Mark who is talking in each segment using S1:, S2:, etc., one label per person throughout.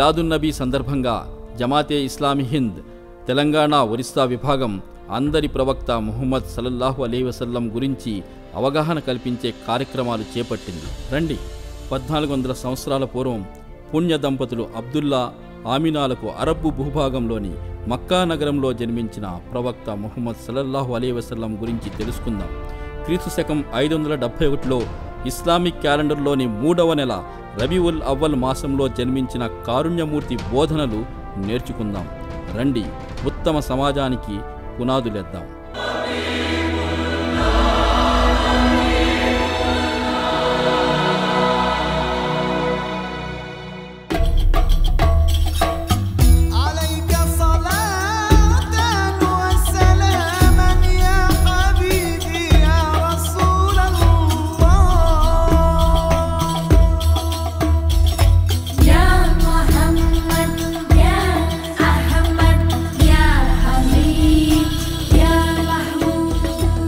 S1: మిలాదున్నబీ సందర్భంగా జమాతే ఇస్లామీ హింద్ తెలంగాణ ఒరిస్సా విభాగం అందరి ప్రవక్త ముహమ్మద్ సల్లల్లాహు అలీ వసల్లం గురించి అవగాహన కల్పించే కార్యక్రమాలు చేపట్టింది రండి పద్నాలుగు వందల సంవత్సరాల పూర్వం పుణ్య దంపతులు అబ్దుల్లా ఆమినాలకు అరబ్బు భూభాగంలోని మక్కా నగరంలో జన్మించిన ప్రవక్త ముహమ్మద్ సల్లల్లాహు అలీ వసల్లం గురించి తెలుసుకుందాం క్రీస్తు శకం ఐదు వందల డెబ్బై ఒకటిలో ఇస్లామిక్ క్యాలెండర్లోని మూడవ నెల రబీఉల్ అవ్వల్ మాసంలో జన్మించిన కారుణ్యమూర్తి బోధనలు నేర్చుకుందాం రండి ఉత్తమ సమాజానికి పునాదులేద్దాం
S2: عليك صلاة وسلاما يا حبيبي يا رسول الله
S3: يا محمد يا أحمد يا حبيب يا محمود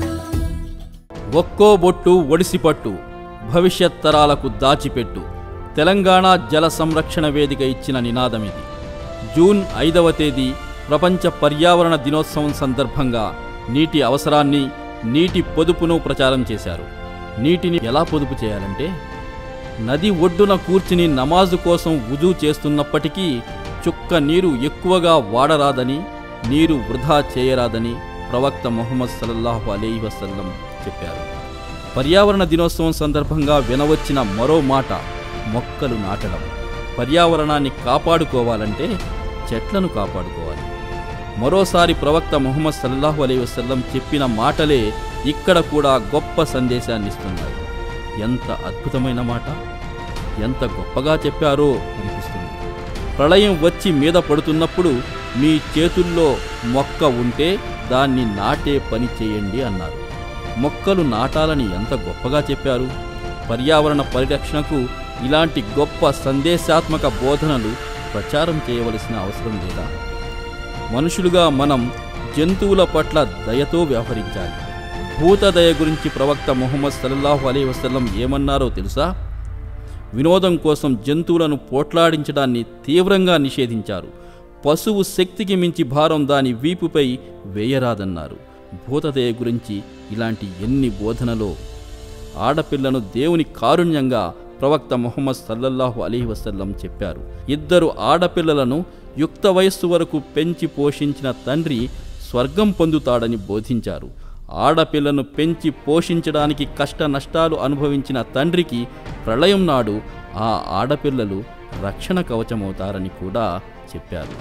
S1: ఒక్కో బొట్టు ఒడిసిపట్టు భవిష్యత్ తరాలకు దాచిపెట్టు తెలంగాణ జల సంరక్షణ వేదిక ఇచ్చిన నినాదం ఇది జూన్ ఐదవ తేదీ ప్రపంచ పర్యావరణ దినోత్సవం సందర్భంగా నీటి అవసరాన్ని నీటి పొదుపును ప్రచారం చేశారు నీటిని ఎలా పొదుపు చేయాలంటే నది ఒడ్డున కూర్చుని నమాజు కోసం వుజూ చేస్తున్నప్పటికీ చుక్క నీరు ఎక్కువగా వాడరాదని నీరు వృధా చేయరాదని ప్రవక్త మొహమ్మద్ సల్లల్లాహు అలైహి వసల్లం చెప్పారు పర్యావరణ దినోత్సవం సందర్భంగా వినవచ్చిన మరో మాట మొక్కలు నాటడం పర్యావరణాన్ని కాపాడుకోవాలంటే చెట్లను కాపాడుకోవాలి మరోసారి ప్రవక్త ముహమ్మద్ సల్లల్లాహు అలైహి వసల్లం చెప్పిన మాటలే ఇక్కడ కూడా గొప్ప సందేశాన్ని ఇస్తున్నాయి ఎంత అద్భుతమైన మాట ఎంత గొప్పగా చెప్పారో అనిపిస్తుంది ప్రళయం వచ్చి మీద పడుతున్నప్పుడు మీ చేతుల్లో మొక్క ఉంటే దాన్ని నాటే పని చేయండి అన్నారు మొక్కలు నాటాలని ఎంత గొప్పగా చెప్పారు పర్యావరణ పరిరక్షణకు ఇలాంటి గొప్ప సందేశాత్మక బోధనలు ప్రచారం చేయవలసిన అవసరం లేదా మనుషులుగా మనం జంతువుల పట్ల దయతో వ్యవహరించాలి భూతదయ గురించి ప్రవక్త ముహమ్మద్ సల్లల్లాహు అలీ వసల్లం ఏమన్నారో తెలుసా వినోదం కోసం జంతువులను పోట్లాడించడాన్ని తీవ్రంగా నిషేధించారు పశువు శక్తికి మించి భారం దాని వీపుపై వేయరాదన్నారు భూతదయ గురించి ఇలాంటి ఎన్ని బోధనలో ఆడపిల్లను దేవుని కారుణ్యంగా ప్రవక్త ముహమ్మద్ సల్లల్లాహు అలీహి వసల్లం చెప్పారు ఇద్దరు ఆడపిల్లలను యుక్త వయస్సు వరకు పెంచి పోషించిన తండ్రి స్వర్గం పొందుతాడని బోధించారు ఆడపిల్లను పెంచి పోషించడానికి కష్ట నష్టాలు అనుభవించిన తండ్రికి ప్రళయం నాడు ఆ ఆడపిల్లలు రక్షణ కవచమవుతారని కూడా చెప్పారు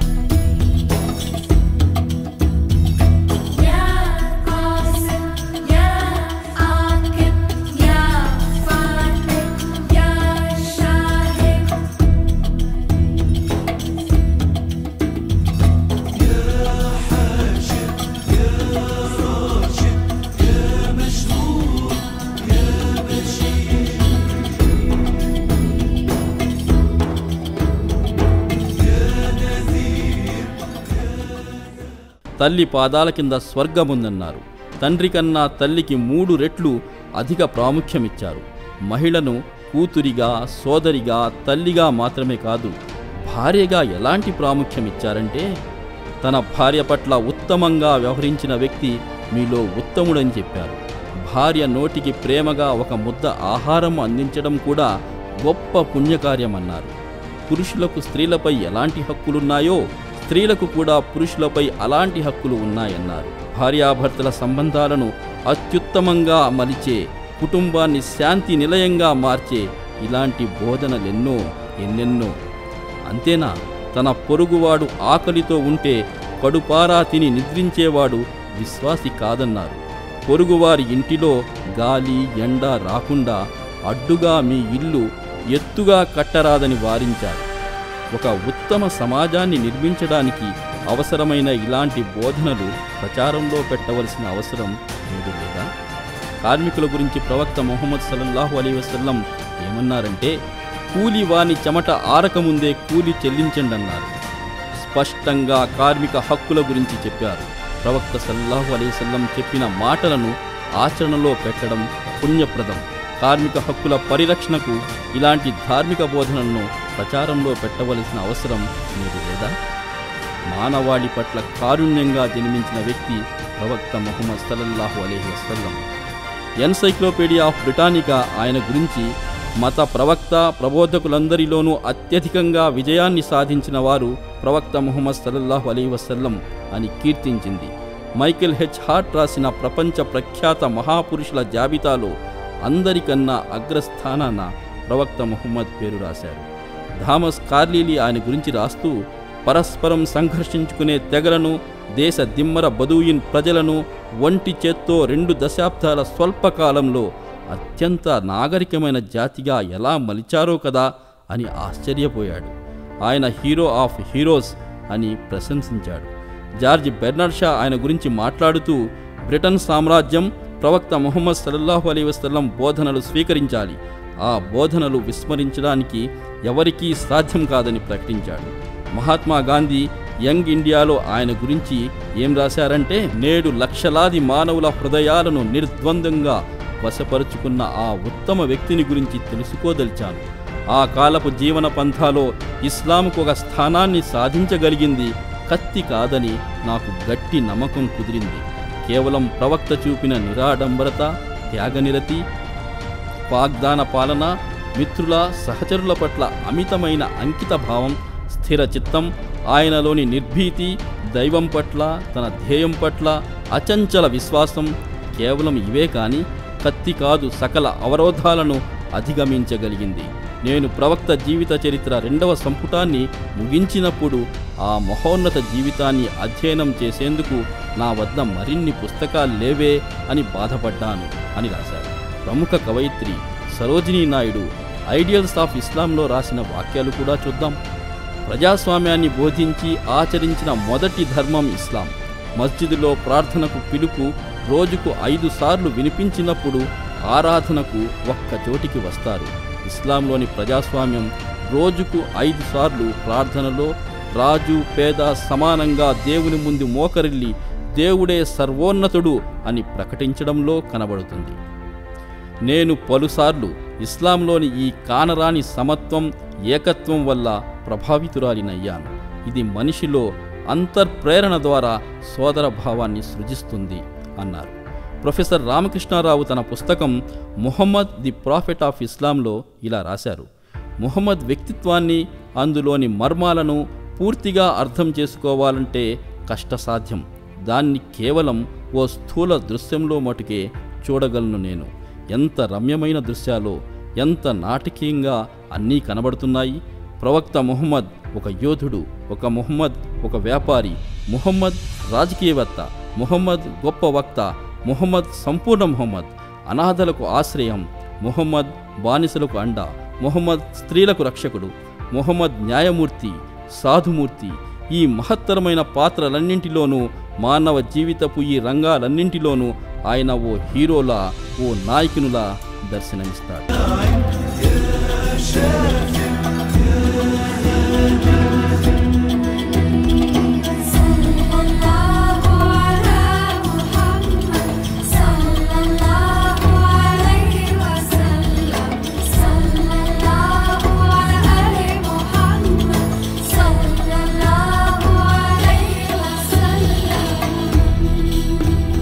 S3: يا قاسم يا عاقب يا فاتح يا شاهد
S1: తల్లి పాదాల కింద స్వర్గముందన్నారు తండ్రి కన్నా తల్లికి మూడు రెట్లు అధిక ప్రాముఖ్యమిచ్చారు మహిళను కూతురిగా సోదరిగా తల్లిగా మాత్రమే కాదు భార్యగా ఎలాంటి ప్రాముఖ్యం ఇచ్చారంటే తన భార్య పట్ల ఉత్తమంగా వ్యవహరించిన వ్యక్తి మీలో ఉత్తముడని చెప్పారు భార్య నోటికి ప్రేమగా ఒక ముద్ద ఆహారం అందించడం కూడా గొప్ప పుణ్యకార్యమన్నారు పురుషులకు స్త్రీలపై ఎలాంటి హక్కులున్నాయో స్త్రీలకు కూడా పురుషులపై అలాంటి హక్కులు ఉన్నాయన్నారు భార్యాభర్తల సంబంధాలను అత్యుత్తమంగా మలిచే కుటుంబాన్ని శాంతి నిలయంగా మార్చే ఇలాంటి బోధనలెన్నో ఎన్నెన్నో అంతేనా తన పొరుగువాడు ఆకలితో ఉంటే కడుపారా తిని నిద్రించేవాడు విశ్వాసి కాదన్నారు పొరుగువారి ఇంటిలో గాలి ఎండ రాకుండా అడ్డుగా మీ ఇల్లు ఎత్తుగా కట్టరాదని వారించారు ఒక ఉత్తమ సమాజాన్ని నిర్మించడానికి అవసరమైన ఇలాంటి బోధనలు ప్రచారంలో పెట్టవలసిన అవసరం లేదు లేదా కార్మికుల గురించి ప్రవక్త మొహమ్మద్ సల్లల్లాహు అలీ వసల్లం ఏమన్నారంటే కూలి వాని చెమట ఆరకముందే కూలి చెల్లించండి అన్నారు స్పష్టంగా కార్మిక హక్కుల గురించి చెప్పారు ప్రవక్త సల్లల్లాహు అలీ వసల్లం చెప్పిన మాటలను ఆచరణలో పెట్టడం పుణ్యప్రదం కార్మిక హక్కుల పరిరక్షణకు ఇలాంటి ధార్మిక బోధనలను ప్రచారంలో పెట్టవలసిన అవసరం మీకు లేదా మానవాళి పట్ల కారుణ్యంగా జన్మించిన వ్యక్తి ప్రవక్త ముహమ్మద్ సల్లల్లాహు అలీహి వసల్లం ఎన్సైక్లోపీడియా ఆఫ్ బ్రిటానికా ఆయన గురించి మత ప్రవక్త ప్రబోధకులందరిలోనూ అత్యధికంగా విజయాన్ని సాధించిన వారు ప్రవక్త ముహమ్మద్ సల్లల్లాహు అలీ వసల్లం అని కీర్తించింది మైకేల్ హెచ్ హార్ట్ రాసిన ప్రపంచ ప్రఖ్యాత మహాపురుషుల జాబితాలో అందరికన్నా అగ్రస్థానాన ప్రవక్త ముహమ్మద్ పేరు రాశారు థామస్ కార్లీలీ ఆయన గురించి రాస్తూ పరస్పరం సంఘర్షించుకునే తెగలను దేశ దిమ్మర బదూయిన్ ప్రజలను ఒంటి చేత్తో రెండు దశాబ్దాల స్వల్పకాలంలో అత్యంత నాగరికమైన జాతిగా ఎలా మలిచారో కదా అని ఆశ్చర్యపోయాడు ఆయన హీరో ఆఫ్ హీరోస్ అని ప్రశంసించాడు జార్జ్ బెర్నర్డ్ షా ఆయన గురించి మాట్లాడుతూ బ్రిటన్ సామ్రాజ్యం ప్రవక్త ముహమ్మద్ సల్లల్లాహు అలీ వసల్లం బోధనలు స్వీకరించాలి ఆ బోధనలు విస్మరించడానికి ఎవరికీ సాధ్యం కాదని ప్రకటించాడు మహాత్మా గాంధీ యంగ్ ఇండియాలో ఆయన గురించి ఏం రాశారంటే నేడు లక్షలాది మానవుల హృదయాలను నిర్ద్వందంగా వశపరుచుకున్న ఆ ఉత్తమ వ్యక్తిని గురించి తెలుసుకోదలిచాను ఆ కాలపు జీవన పంథాలో ఇస్లాంకు ఒక స్థానాన్ని సాధించగలిగింది కత్తి కాదని నాకు గట్టి నమ్మకం కుదిరింది కేవలం ప్రవక్త చూపిన నిరాడంబరత త్యాగనిరతి వాగ్దాన పాలన మిత్రుల సహచరుల పట్ల అమితమైన అంకిత భావం స్థిర చిత్తం ఆయనలోని నిర్భీతి దైవం పట్ల తన ధ్యేయం పట్ల అచంచల విశ్వాసం కేవలం ఇవే కాని కత్తి కాదు సకల అవరోధాలను అధిగమించగలిగింది నేను ప్రవక్త జీవిత చరిత్ర రెండవ సంపుటాన్ని ముగించినప్పుడు ఆ మహోన్నత జీవితాన్ని అధ్యయనం చేసేందుకు నా వద్ద మరిన్ని పుస్తకాలు లేవే అని బాధపడ్డాను అని రాశారు ప్రముఖ కవయిత్రి సరోజినీ నాయుడు ఐడియల్స్ ఆఫ్ ఇస్లాంలో రాసిన వాక్యాలు కూడా చూద్దాం ప్రజాస్వామ్యాన్ని బోధించి ఆచరించిన మొదటి ధర్మం ఇస్లాం మస్జిదులో ప్రార్థనకు పిలుపు రోజుకు ఐదు సార్లు వినిపించినప్పుడు ఆరాధనకు ఒక్క చోటికి వస్తారు ఇస్లాంలోని ప్రజాస్వామ్యం రోజుకు ఐదు సార్లు ప్రార్థనలో రాజు పేద సమానంగా దేవుని ముందు మోకరిల్లి దేవుడే సర్వోన్నతుడు అని ప్రకటించడంలో కనబడుతుంది నేను పలుసార్లు ఇస్లాంలోని ఈ కానరాని సమత్వం ఏకత్వం వల్ల ప్రభావితురాలినయ్యాను ఇది మనిషిలో అంతర్ప్రేరణ ద్వారా సోదర భావాన్ని సృజిస్తుంది అన్నారు ప్రొఫెసర్ రామకృష్ణారావు తన పుస్తకం ముహమ్మద్ ది ప్రాఫెట్ ఆఫ్ ఇస్లాంలో ఇలా రాశారు ముహమ్మద్ వ్యక్తిత్వాన్ని అందులోని మర్మాలను పూర్తిగా అర్థం చేసుకోవాలంటే కష్టసాధ్యం దాన్ని కేవలం ఓ స్థూల దృశ్యంలో మటుకే చూడగలను నేను ఎంత రమ్యమైన దృశ్యాలో ఎంత నాటకీయంగా అన్నీ కనబడుతున్నాయి ప్రవక్త ముహమ్మద్ ఒక యోధుడు ఒక ముహమ్మద్ ఒక వ్యాపారి ముహమ్మద్ రాజకీయవేత్త ముహమ్మద్ గొప్ప వక్త ముహమ్మద్ సంపూర్ణ ముహమ్మద్ అనాథలకు ఆశ్రయం ముహమ్మద్ బానిసలకు అండ ముహమ్మద్ స్త్రీలకు రక్షకుడు ముహమ్మద్ న్యాయమూర్తి సాధుమూర్తి ఈ మహత్తరమైన పాత్రలన్నింటిలోనూ మానవ జీవితపు ఈ రంగాలన్నింటిలోనూ ఆయన ఓ హీరోలా ఓ నాయకునులా దర్శనమిస్తాడు
S3: صلى الله على محمد صلى الله عليه وسلم صلى الله على محمد صلى الله عليه وسلم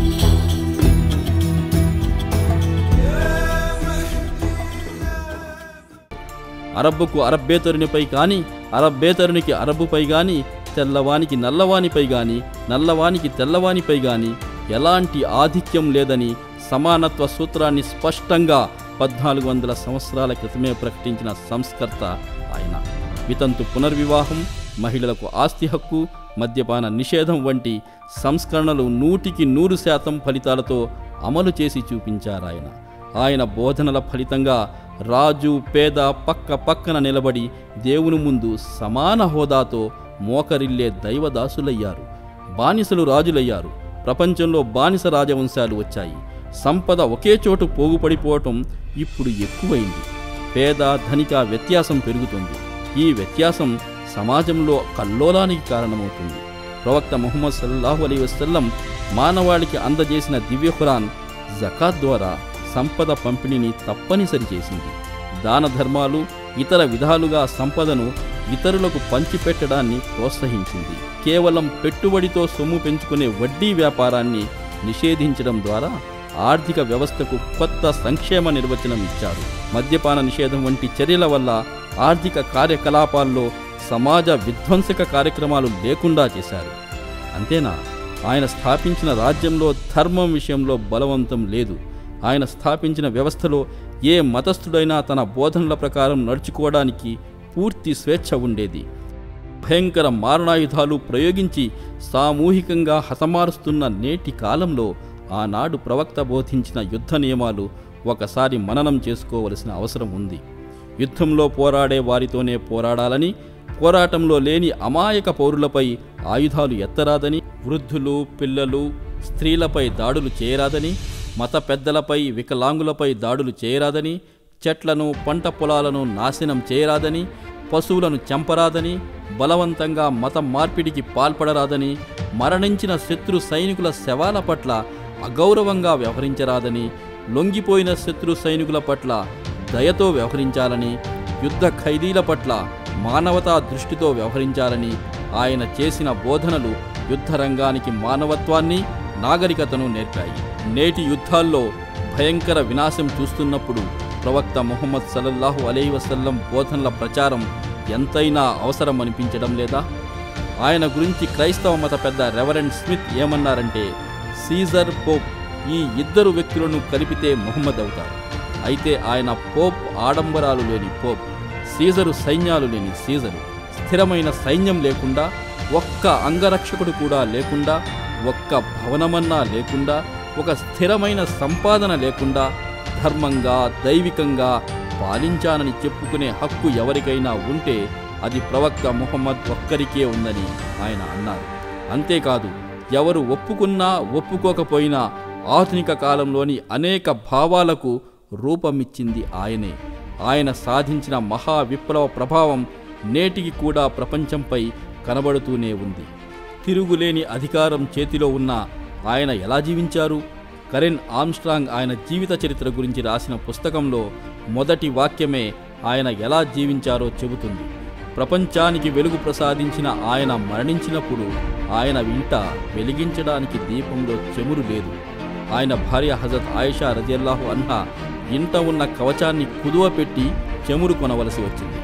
S1: అరబ్బుకు అరబ్బేతరునిపై కాని అరబ్బేతరునికి అరబ్బుపై గాని తెల్లవానికి నల్లవానిపై గాని నల్లవానికి తెల్లవానిపై గాని ఎలాంటి ఆధిక్యం లేదని సమానత్వ సూత్రాన్ని స్పష్టంగా పద్నాలుగు వందల సంవత్సరాల క్రితమే ప్రకటించిన సంస్కర్త ఆయన వితంతు పునర్వివాహం మహిళలకు ఆస్తి హక్కు మద్యపాన నిషేధం వంటి సంస్కరణలు నూటికి నూరు శాతం ఫలితాలతో అమలు చేసి చూపించారాయన ఆయన బోధనల ఫలితంగా రాజు పేద పక్క పక్కన నిలబడి దేవుని ముందు సమాన హోదాతో మోకరిల్లే దైవదాసులయ్యారు బానిసలు రాజులయ్యారు ప్రపంచంలో బానిస రాజవంశాలు వచ్చాయి సంపద ఒకే చోటు పోగుపడిపోవటం ఇప్పుడు ఎక్కువైంది పేద ధనిక వ్యత్యాసం పెరుగుతుంది ఈ వ్యత్యాసం సమాజంలో కల్లోలానికి కారణమవుతుంది ప్రవక్త ముహమ్మద్ సల్లాహు అలీ వసల్లం మానవాళికి అందజేసిన దివ్య ఖురాన్ జకాత్ ద్వారా సంపద పంపిణీని తప్పనిసరి చేసింది దాన ధర్మాలు ఇతర విధాలుగా సంపదను ఇతరులకు పంచిపెట్టడాన్ని ప్రోత్సహించింది కేవలం పెట్టుబడితో సొమ్ము పెంచుకునే వడ్డీ వ్యాపారాన్ని నిషేధించడం ద్వారా ఆర్థిక వ్యవస్థకు కొత్త సంక్షేమ నిర్వచనం ఇచ్చారు మద్యపాన నిషేధం వంటి చర్యల వల్ల ఆర్థిక కార్యకలాపాల్లో సమాజ విధ్వంసక కార్యక్రమాలు లేకుండా చేశారు అంతేనా ఆయన స్థాపించిన రాజ్యంలో ధర్మం విషయంలో బలవంతం లేదు ఆయన స్థాపించిన వ్యవస్థలో ఏ మతస్థుడైనా తన బోధనల ప్రకారం నడుచుకోవడానికి పూర్తి స్వేచ్ఛ ఉండేది భయంకర మారణాయుధాలు ప్రయోగించి సామూహికంగా హతమారుస్తున్న నేటి కాలంలో ఆనాడు ప్రవక్త బోధించిన యుద్ధ నియమాలు ఒకసారి మననం చేసుకోవలసిన అవసరం ఉంది యుద్ధంలో పోరాడే వారితోనే పోరాడాలని పోరాటంలో లేని అమాయక పౌరులపై ఆయుధాలు ఎత్తరాదని వృద్ధులు పిల్లలు స్త్రీలపై దాడులు చేయరాదని మత పెద్దలపై వికలాంగులపై దాడులు చేయరాదని చెట్లను పంట పొలాలను నాశనం చేయరాదని పశువులను చంపరాదని బలవంతంగా మత మార్పిడికి పాల్పడరాదని మరణించిన శత్రు సైనికుల శవాల పట్ల అగౌరవంగా వ్యవహరించరాదని లొంగిపోయిన శత్రు సైనికుల పట్ల దయతో వ్యవహరించాలని యుద్ధ ఖైదీల పట్ల మానవతా దృష్టితో వ్యవహరించాలని ఆయన చేసిన బోధనలు యుద్ధ రంగానికి మానవత్వాన్ని నాగరికతను నేర్పాయి నేటి యుద్ధాల్లో భయంకర వినాశం చూస్తున్నప్పుడు ప్రవక్త ముహమ్మద్ సల్లల్లాహు అలై వసల్లం బోధనల ప్రచారం ఎంతైనా అవసరం అనిపించడం లేదా ఆయన గురించి క్రైస్తవ మత పెద్ద రెవరెండ్ స్మిత్ ఏమన్నారంటే సీజర్ పోప్ ఈ ఇద్దరు వ్యక్తులను కలిపితే ముహమ్మద్ అవుతారు అయితే ఆయన పోప్ ఆడంబరాలు లేని పోప్ సీజరు సైన్యాలు లేని సీజరు స్థిరమైన సైన్యం లేకుండా ఒక్క అంగరక్షకుడు కూడా లేకుండా ఒక్క భవనమన్నా లేకుండా ఒక స్థిరమైన సంపాదన లేకుండా ధర్మంగా దైవికంగా పాలించానని చెప్పుకునే హక్కు ఎవరికైనా ఉంటే అది ప్రవక్త ముహమ్మద్ ఒక్కరికే ఉందని ఆయన అన్నారు అంతేకాదు ఎవరు ఒప్పుకున్నా ఒప్పుకోకపోయినా ఆధునిక కాలంలోని అనేక భావాలకు రూపమిచ్చింది ఆయనే ఆయన సాధించిన మహా విప్లవ ప్రభావం నేటికి కూడా ప్రపంచంపై కనబడుతూనే ఉంది తిరుగులేని అధికారం చేతిలో ఉన్న ఆయన ఎలా జీవించారు కరెన్ ఆమ్స్ట్రాంగ్ ఆయన జీవిత చరిత్ర గురించి రాసిన పుస్తకంలో మొదటి వాక్యమే ఆయన ఎలా జీవించారో చెబుతుంది ప్రపంచానికి వెలుగు ప్రసాదించిన ఆయన మరణించినప్పుడు ఆయన ఇంట వెలిగించడానికి దీపంలో చెమురు లేదు ఆయన భార్య హజరత్ ఆయిషా రజియల్లాహు అన్హా ఇంట ఉన్న కవచాన్ని కుదువ పెట్టి చెమురు కొనవలసి వచ్చింది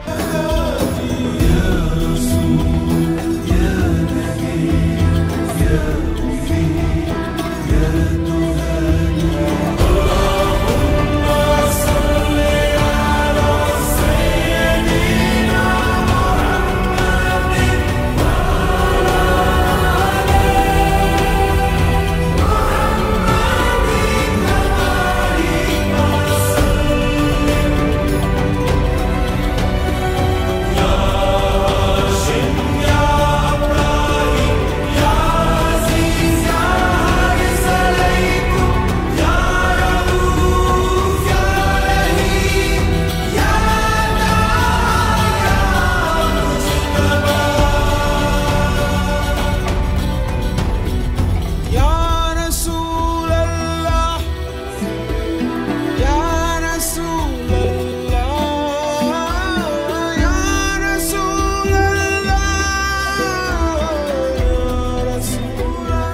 S2: يا رسول الله يا رسول الله يا رسول الله يا رسول الله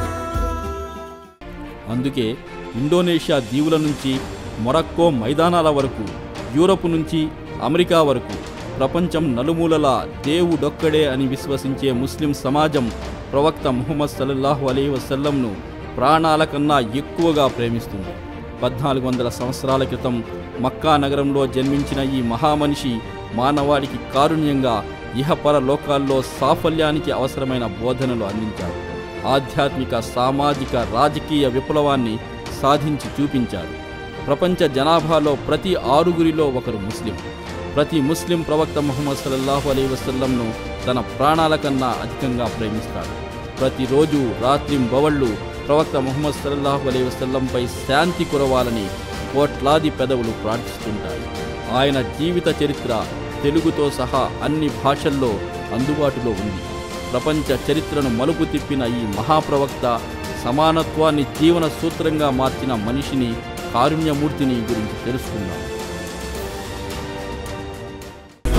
S1: అందుకే ఇండోనేషియా దీవుల నుంచి మొరక్కో మైదానాల వరకు యూరప్ నుంచి అమెరికా వరకు ప్రపంచం నలుమూలలా దేవుడొక్కడే అని విశ్వసించే ముస్లిం సమాజం ప్రవక్త ముహమ్మద్ సల్లల్లాహు అలీ వసల్లంను ప్రాణాల కన్నా ఎక్కువగా ప్రేమిస్తుంది పద్నాలుగు వందల సంవత్సరాల క్రితం మక్కా నగరంలో జన్మించిన ఈ మహామనిషి మానవాడికి కారుణ్యంగా ఇహపర లోకాల్లో సాఫల్యానికి అవసరమైన బోధనలు అందించారు ఆధ్యాత్మిక సామాజిక రాజకీయ విప్లవాన్ని సాధించి చూపించారు ప్రపంచ జనాభాలో ప్రతి ఆరుగురిలో ఒకరు ముస్లిం ప్రతి ముస్లిం ప్రవక్త ముహమ్మద్ సల్లల్లాహు అలీ వసల్లంను తన ప్రాణాల కన్నా అధికంగా ప్రేమిస్తాడు ప్రతిరోజు రాత్రి బవళ్ళు ప్రవక్త ముహమ్మద్ సల్లల్లాహు అలీ వసల్లంపై శాంతి కురవాలని కోట్లాది పెదవులు ప్రార్థిస్తుంటారు ఆయన జీవిత చరిత్ర తెలుగుతో సహా అన్ని భాషల్లో అందుబాటులో ఉంది ప్రపంచ చరిత్రను మలుపు తిప్పిన ఈ మహాప్రవక్త సమానత్వాన్ని జీవన సూత్రంగా మార్చిన మనిషిని కారుణ్యమూర్తిని గురించి తెలుసుకుందాం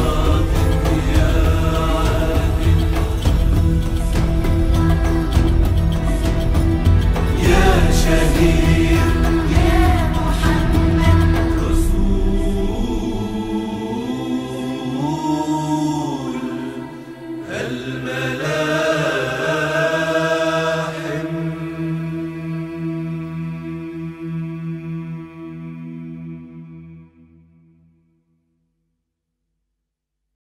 S2: عليه